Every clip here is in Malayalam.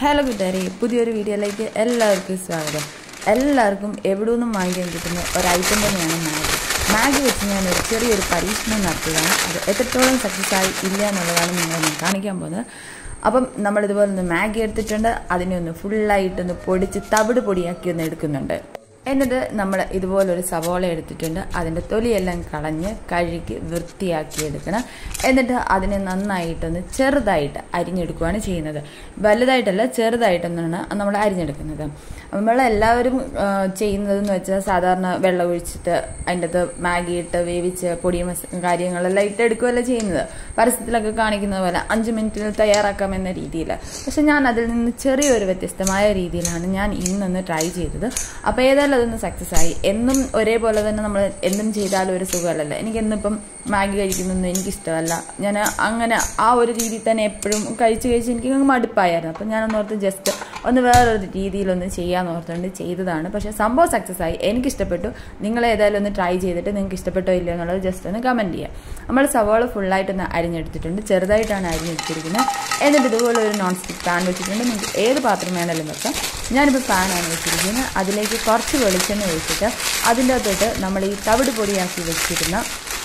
ഹലോ കൂട്ടുകാരെ പുതിയൊരു വീഡിയോയിലേക്ക് എല്ലാവർക്കും സ്വാഗതം എല്ലാവർക്കും എവിടെ നിന്നും വാങ്ങിക്കാൻ കിട്ടുന്ന ഒരു ഐറ്റം തന്നെയാണ് മാഗി മാഗി വെച്ച് ഞാൻ ഒരു ചെറിയൊരു പരീക്ഷണം നടത്തുകയാണ് അത് എത്രത്തോളം സക്സസ് ആയി ഇല്ല എന്നുള്ളതാണ് നിങ്ങളെ ഞാൻ കാണിക്കാൻ പോകുന്നത് അപ്പം നമ്മളിതുപോലെ ഒന്ന് മാഗി എടുത്തിട്ടുണ്ട് അതിനെ ഒന്ന് ഫുള്ളായിട്ടൊന്ന് പൊടിച്ച് തവിട് പൊടിയാക്കി ഒന്ന് എടുക്കുന്നുണ്ട് എന്നിട്ട് നമ്മൾ ഇതുപോലൊരു സവോള എടുത്തിട്ടുണ്ട് അതിൻ്റെ തൊലിയെല്ലാം കളഞ്ഞ് കഴുകി വൃത്തിയാക്കി എടുക്കണം എന്നിട്ട് അതിനെ നന്നായിട്ടൊന്ന് ചെറുതായിട്ട് അരിഞ്ഞെടുക്കുകയാണ് ചെയ്യുന്നത് വലുതായിട്ടല്ല ചെറുതായിട്ടൊന്നാണ് നമ്മൾ അരിഞ്ഞെടുക്കുന്നത് നമ്മളെല്ലാവരും ആ, ചെയ്യുന്നതെന്ന് വെച്ചാൽ സാധാരണ വെള്ളം ഒഴിച്ചിട്ട് അതിൻ്റെ അകത്ത് മാഗി ഇട്ട് വേവിച്ച് പൊടി മസ കാര്യങ്ങളെല്ലാം ഇട്ടെടുക്കുകയല്ല ചെയ്യുന്നത് പരസ്യത്തിലൊക്കെ കാണിക്കുന്നത് പോലെ അഞ്ച് മിനിറ്റിൽ തയ്യാറാക്കാമെന്ന രീതിയിൽ പക്ഷെ ഞാൻ അതിൽ നിന്ന് ചെറിയൊരു വ്യത്യസ്തമായ രീതിയിലാണ് ഞാൻ ഇന്നൊന്ന് ട്രൈ ചെയ്തത് അപ്പോൾ ഏതായാലും അതൊന്ന് സക്സസ് ആയി എന്നും ഒരേപോലെ തന്നെ നമ്മൾ എന്തും ചെയ്താലും ഒരു സുഖമല്ലല്ലോ എനിക്ക് എന്നിപ്പം മാഗി കഴിക്കുന്നൊന്നും എനിക്കിഷ്ടമല്ല ഞാൻ അങ്ങനെ ആ ഒരു രീതിയിൽ തന്നെ എപ്പോഴും കഴിച്ച് കഴിച്ച് എനിക്ക് അങ്ങ് മടുപ്പായിരുന്നു അപ്പം ഞാനൊന്ന് ഓർത്ത് ജസ്റ്റ് ഒന്ന് വേറൊരു രീതിയിലൊന്ന് ചെയ്യാമെന്ന് ഓർത്തുകൊണ്ട് ചെയ്തതാണ് പക്ഷേ സംഭവം സക്സസ് ആയി എനിക്ക് ഇഷ്ടപ്പെട്ടു നിങ്ങൾ ഏതായാലും ഒന്ന് ട്രൈ ചെയ്തിട്ട് നിങ്ങൾക്ക് ഇഷ്ടപ്പെട്ടോ ഇല്ലയോ എന്നുള്ളത് ജസ്റ്റ് ഒന്ന് കമൻറ്റ് ചെയ്യുക നമ്മൾ സവാള ഫുള്ളായിട്ടൊന്ന് അരിഞ്ഞെടുത്തിട്ടുണ്ട് ചെറുതായിട്ടാണ് അരിഞ്ഞെടുത്തിരിക്കുന്നത് എന്നിട്ട് ഇതുപോലെ ഒരു നോൺ സ്റ്റിക്ക് പാൻ വെച്ചിട്ടുണ്ട് നിങ്ങൾക്ക് ഏത് പാത്രം വേണമെങ്കിലും വെക്കാം ഞാനിപ്പോൾ പാനാണ് വെച്ചിരിക്കുന്നത് അതിലേക്ക് കുറച്ച് വെളിച്ചെണ്ണ ഒഴിച്ചിട്ട് അതിൻ്റെ അകത്തോട്ട് നമ്മൾ ഈ തവിട് പൊടിയാക്കി വെച്ചിരുന്ന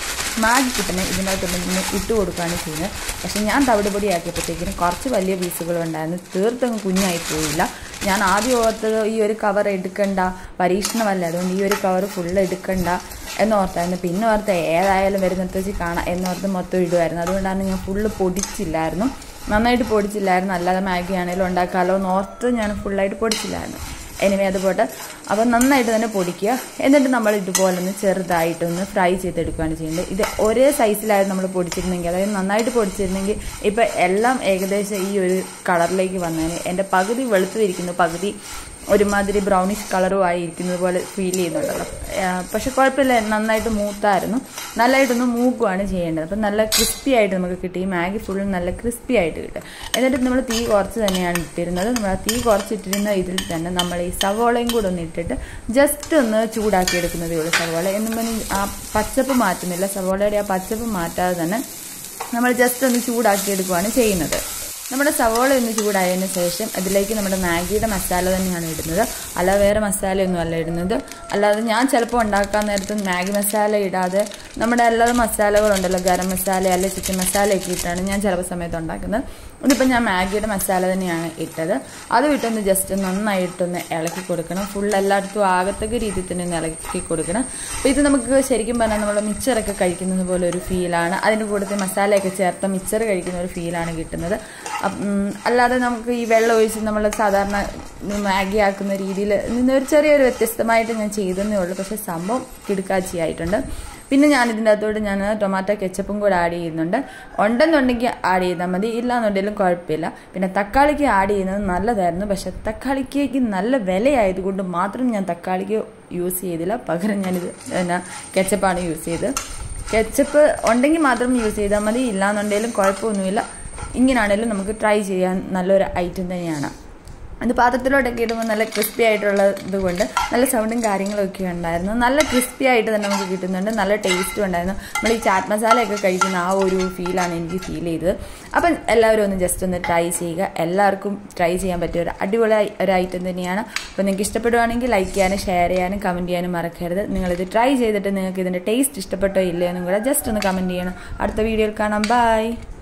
മാഗി കിട്ടുന്ന ഇതിൻ്റെ അകത്തോട്ട് ഇങ്ങനെ ഇട്ട് കൊടുക്കുകയാണ് ചെയ്യുന്നത് പക്ഷേ ഞാൻ തവിട് പൊടിയാക്കിയപ്പോഴത്തേക്കിനും കുറച്ച് വലിയ പീസുകളുണ്ടായിരുന്നു തീർത്തങ്ങ് കുഞ്ഞായി പോയില്ല ഞാൻ ആദ്യം ഓർത്തത് ഈ ഒരു കവർ എടുക്കണ്ട പരീക്ഷണമല്ല അതുകൊണ്ട് ഈ ഒരു കവർ ഫുള്ള് എടുക്കണ്ട എന്നോർത്തായിരുന്നു പിന്നെ ഓർത്ത് ഏതായാലും വരുന്നിടത്ത് വെച്ച് കാണാം എന്നോർത്ത് മൊത്തം ഇടുമായിരുന്നു അതുകൊണ്ടാണ് ഞാൻ ഫുള്ള് പൊടിച്ചില്ലായിരുന്നു നന്നായിട്ട് പൊടിച്ചില്ലായിരുന്നു അല്ലാതെ മാഗി ആണെങ്കിലും ഉണ്ടാക്കാമല്ലോ എന്ന് ഓർത്ത് ഞാൻ ഫുള്ളായിട്ട് പൊടിച്ചില്ലായിരുന്നു എനിവേ അതുപോട്ടെ അപ്പോൾ നന്നായിട്ട് തന്നെ പൊടിക്കുക എന്നിട്ട് നമ്മൾ ഇതുപോലെ ഒന്ന് ചെറുതായിട്ടൊന്ന് ഫ്രൈ ചെയ്തെടുക്കുകയാണ് ചെയ്യുന്നത് ഇത് ഒരേ സൈസിലായിരുന്നു നമ്മൾ പൊടിച്ചിരുന്നെങ്കിൽ അതായത് നന്നായിട്ട് പൊടിച്ചിരുന്നെങ്കിൽ ഇപ്പോൾ എല്ലാം ഏകദേശം ഈ ഒരു കളറിലേക്ക് വന്നതിന് എൻ്റെ പകുതി വെളുത്തിരിക്കുന്നു പകുതി ഒരുമാതിരി ബ്രൗണിഷ് കളറും ആയിരിക്കുന്നത് പോലെ ഫീൽ ചെയ്യുന്നുണ്ടല്ലോ ആ, പക്ഷെ കുഴപ്പമില്ല നന്നായിട്ട് മൂത്തായിരുന്നു നല്ലതായിട്ടൊന്ന് മൂക്കുകയാണ് ചെയ്യേണ്ടത് അപ്പം നല്ല ക്രിസ്പി ആയിട്ട് നമുക്ക് കിട്ടി ഈ മാഗി ഫുൾ നല്ല ക്രിസ്പി ആയിട്ട് കിട്ടും എന്നിട്ട് നമ്മൾ തീ കുറച്ച് തന്നെയാണ് ഇട്ടിരുന്നത് നമ്മൾ ആ തീ കുറച്ചിട്ടിരുന്ന ഇതിൽ തന്നെ നമ്മൾ ഈ സവോളയും കൂടെ ഒന്ന് ഇട്ടിട്ട് ജസ്റ്റ് ഒന്ന് ചൂടാക്കി എടുക്കുന്നതേ ഉള്ളൂ സവോള എന്നും പറഞ്ഞ് ആ പച്ചപ്പ് മാറ്റുന്നില്ല സവോളയുടെ ആ പച്ചപ്പ് മാറ്റാതെ തന്നെ നമ്മൾ ജസ്റ്റ് ഒന്ന് ചൂടാക്കി എടുക്കുകയാണ് ചെയ്യുന്നത് നമ്മുടെ സവോള ഒന്ന് ചൂടായതിനു ശേഷം അതിലേക്ക് നമ്മുടെ മാഗിയുടെ മസാല തന്നെയാണ് ഇടുന്നത് അല്ലാതെ വേറെ മസാലയൊന്നും അല്ല ഇടുന്നത് അല്ലാതെ ഞാൻ ചിലപ്പോൾ ഉണ്ടാക്കാൻ നേരത്ത് മാഗി മസാല ഇടാതെ നമ്മുടെ അല്ലാതെ മസാലകളുണ്ടല്ലോ ഗരം മസാല അല്ലെങ്കിൽ ചിക്കൻ മസാലയൊക്കെ ഇട്ടാണ് ഞാൻ ചിലപ്പോൾ സമയത്ത് ഉണ്ടാക്കുന്നത് ഇതിപ്പോൾ ഞാൻ മാഗിയുടെ മസാല തന്നെയാണ് ഇട്ടത് അത് വിട്ടൊന്ന് ജസ്റ്റ് നന്നായിട്ടൊന്ന് ഇളക്കി കൊടുക്കണം ഫുൾ എല്ലായിടത്തും ആകത്തക്ക രീതിയിൽ തന്നെ ഒന്ന് ഇളക്കി കൊടുക്കണം അപ്പോൾ ഇത് നമുക്ക് ശരിക്കും പറഞ്ഞാൽ നമ്മൾ മിച്ചറൊക്കെ കഴിക്കുന്നത് പോലെ ഒരു ഫീലാണ് അതിൻ്റെ കൂട്ടത്തിൽ മസാലയൊക്കെ ചേർത്ത് മിച്ചർ കഴിക്കുന്ന ഒരു ഫീലാണ് കിട്ടുന്നത് അപ്പം, ഉം, അല്ലാതെ നമുക്ക് ഈ വെള്ളം ഒഴിച്ച് നമ്മൾ സാധാരണ മാഗി ആക്കുന്ന രീതിയിൽ നിന്ന് ഒരു ചെറിയൊരു വ്യത്യസ്തമായിട്ട് ഞാൻ ചെയ്തതേ ഉള്ളൂ പക്ഷേ സംഭവം കിടുക്കാച്ചിയായിട്ടുണ്ട് പിന്നെ ഞാൻ ഇതിൻ്റെ അകത്തോട്ട് ഞാൻ ടൊമാറ്റോ കെച്ചപ്പും കൂടെ ആഡ് ചെയ്യുന്നുണ്ട് ഉണ്ടെന്നുണ്ടെങ്കിൽ ആഡ് ചെയ്താൽ മതി ഇല്ലാന്നുണ്ടെങ്കിലും കുഴപ്പമില്ല പിന്നെ തക്കാളിക്ക് ആഡ് ചെയ്യുന്നത് നല്ലതായിരുന്നു പക്ഷെ തക്കാളിക്ക് നല്ല വിലയായതുകൊണ്ട് മാത്രം ഞാൻ തക്കാളിക്ക് യൂസ് ചെയ്തില്ല പകരം ഞാനിത് എന്നാ കെച്ചപ്പാണ് യൂസ് ചെയ്തത് കെച്ചപ്പ് ഉണ്ടെങ്കിൽ മാത്രം യൂസ് ചെയ്താൽ മതി ഇല്ലാന്നുണ്ടെങ്കിലും കുഴപ്പമൊന്നുമില്ല ഇങ്ങനെയാണെങ്കിലും നമുക്ക് ട്രൈ ചെയ്യാൻ നല്ലൊരു ഐറ്റം തന്നെയാണ് അത് പാത്രത്തിലോട്ടൊക്കെ ഇടുമ്പോൾ നല്ല ക്രിസ്പി ആയിട്ടുള്ള ഇതുകൊണ്ട് നല്ല സൗണ്ടും കാര്യങ്ങളൊക്കെ ഉണ്ടായിരുന്നു നല്ല ക്രിസ്പി ആയിട്ട് തന്നെ നമുക്ക് കിട്ടുന്നുണ്ട് നല്ല ടേസ്റ്റും ഉണ്ടായിരുന്നു നമ്മൾ ഈ ചാറ്റ് മസാലയൊക്കെ കഴിക്കുന്ന ആ ഒരു ഫീലാണ് എനിക്ക് ഫീൽ ചെയ്തത് അപ്പം എല്ലാവരും ഒന്ന് ജസ്റ്റ് ഒന്ന് ട്രൈ ചെയ്യുക എല്ലാവർക്കും ട്രൈ ചെയ്യാൻ പറ്റിയ ഒരു അടിപൊളി ഒരു ഐറ്റം തന്നെയാണ് അപ്പോൾ നിങ്ങൾക്ക് ഇഷ്ടപ്പെടുവാണെങ്കിൽ ലൈക്ക് ചെയ്യാനും ഷെയർ ചെയ്യാനും കമൻറ്റ് ചെയ്യാനും മറക്കരുത് നിങ്ങളിത് ട്രൈ ചെയ്തിട്ട് നിങ്ങൾക്ക് ഇതിൻ്റെ ടേസ്റ്റ് ഇഷ്ടപ്പെട്ടോ ഇല്ലയോ എന്നും കൂടെ ജസ്റ്റ് ഒന്ന് കമൻറ്റ് ചെയ്യണം അടുത്ത വീഡിയോയിൽ കാണാം ബൈ